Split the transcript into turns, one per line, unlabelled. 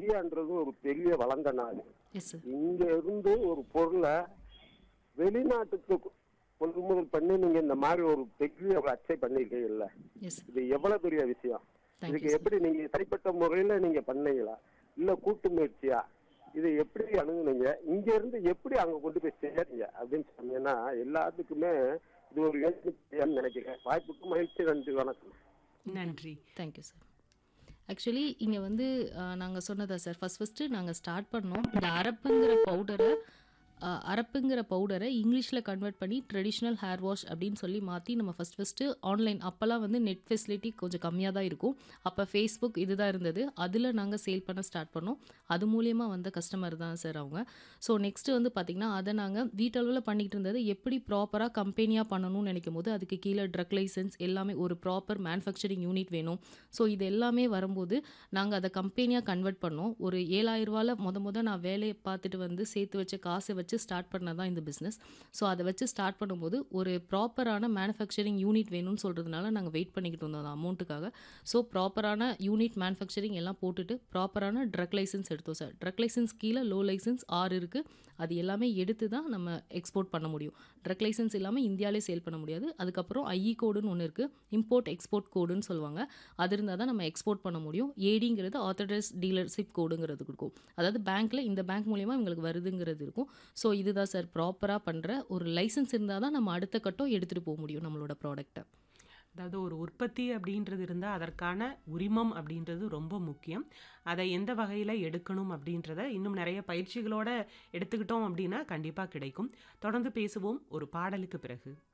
இந்தியான்றது ஒரு பெரிய வளர்ந்த நாடு
எஸ் சார்
இங்க இருந்து ஒரு பொருளை வெளிநாட்டுக்கு கொ- கொள்முதல் பண்ணி நீங்க இந்த மாதிரி ஒரு பெரிய ஒரு அச்சை பண்ணிருக்கீங்கல்ல
எஸ்
இது எவ்வளவு பெரிய விஷயம்
Thank
இதுக்கு
you,
எப்படி நீங்க தனிப்பட்ட முறையில நீங்க பண்ணீங்களா இல்ல கூட்டு முயற்சியா இதை எப்படி அணுகுனீங்க இங்க இருந்து எப்படி அங்க கொண்டு போய் சேர்றீங்க அப்படின்னு சொன்னீங்கன்னா எல்லாத்துக்குமே இது ஒரு யோசனை நினைக்கிறேன் வாய்ப்புக்கு மகிழ்ச்சி நன்றி வணக்கம்
நன்றி
தேங்க்யூ சார் ஆக்சுவலி இங்கே வந்து நாங்கள் சொன்னதா சார் ஃபஸ்ட் ஃபஸ்ட்டு நாங்கள் ஸ்டார்ட் பண்ணோம் இந்த அரப்புங்கிற பவுடரை அரப்புங்கிற பவுடரை இங்கிலீஷில் கன்வெர்ட் பண்ணி ட்ரெடிஷ்னல் ஹேர் வாஷ் அப்படின்னு சொல்லி மாற்றி நம்ம ஃபஸ்ட் ஃபஸ்ட்டு ஆன்லைன் அப்போல்லாம் வந்து நெட் ஃபெசிலிட்டி கொஞ்சம் கம்மியாக தான் இருக்கும் அப்போ ஃபேஸ்புக் இதுதான் இருந்தது அதில் நாங்கள் சேல் பண்ண ஸ்டார்ட் பண்ணோம் அது மூலியமாக வந்த கஸ்டமர் தான் சார் அவங்க ஸோ நெக்ஸ்ட்டு வந்து பார்த்திங்கன்னா அதை நாங்கள் வீட்டளவில் பண்ணிக்கிட்டு இருந்தது எப்படி ப்ராப்பராக கம்பெனியாக பண்ணணும்னு நினைக்கும் போது அதுக்கு கீழே ட்ரக் லைசன்ஸ் எல்லாமே ஒரு ப்ராப்பர் மேனுஃபேக்சரிங் யூனிட் வேணும் ஸோ இது எல்லாமே வரும்போது நாங்கள் அதை கம்பெனியாக கன்வெர்ட் பண்ணோம் ஒரு ஏழாயிரம் ரூபாயில் முத முத நான் வேலையை பார்த்துட்டு வந்து சேர்த்து வச்ச காசை வச்சு ஸ்டார்ட் பண்ணது தான் இந்த பிஸ்னஸ் ஸோ அதை வச்சு ஸ்டார்ட் பண்ணும்போது ஒரு ப்ராப்பரான மேனுஃபேக்சரிங் யூனிட் வேணும்னு சொல்கிறதுனால நாங்கள் வெயிட் பண்ணிக்கிட்டு இருந்தோம் அந்த அமௌண்ட்டுக்காக ஸோ ப்ராப்பரான யூனிட் மேனுஃபேக்சரிங் எல்லாம் போட்டுட்டு ப்ராப்பரான ட்ரக் லைசன்ஸ் எடுத்தோம் சார் ட்ரக் லைசன்ஸ் கீழே லோ லைசன்ஸ் ஆறு இருக்குது அது எல்லாமே எடுத்து தான் நம்ம எக்ஸ்போர்ட் பண்ண முடியும் ட்ரக் லைசன்ஸ் இல்லாமல் இந்தியாவிலே சேல் பண்ண முடியாது அதுக்கப்புறம் ஐஇ கோடுன்னு ஒன்று இருக்குது இம்போர்ட் எக்ஸ்போர்ட் கோடுன்னு சொல்லுவாங்க அது இருந்தால் தான் நம்ம எக்ஸ்போர்ட் பண்ண முடியும் ஏடிங்கிறது ஆத்தரைஸ் டீலர்ஷிப் கோடுங்கிறது இருக்கும் அதாவது பேங்க்கில் இந்த பேங்க் மூலியமாக இவங்களுக்கு வருதுங்கிறது இருக்கும் ஸோ இதுதான் சார் ப்ராப்பராக பண்ணுற ஒரு லைசன்ஸ் இருந்தால் தான் நம்ம அடுத்த கட்டம் எடுத்துகிட்டு போக முடியும் நம்மளோட ப்ராடக்ட்டை
அதாவது ஒரு உற்பத்தி அப்படின்றது இருந்தால் அதற்கான உரிமம் அப்படின்றது ரொம்ப முக்கியம் அதை எந்த வகையில் எடுக்கணும் அப்படின்றத இன்னும் நிறைய பயிற்சிகளோட எடுத்துக்கிட்டோம் அப்படின்னா கண்டிப்பாக கிடைக்கும் தொடர்ந்து பேசுவோம் ஒரு பாடலுக்கு பிறகு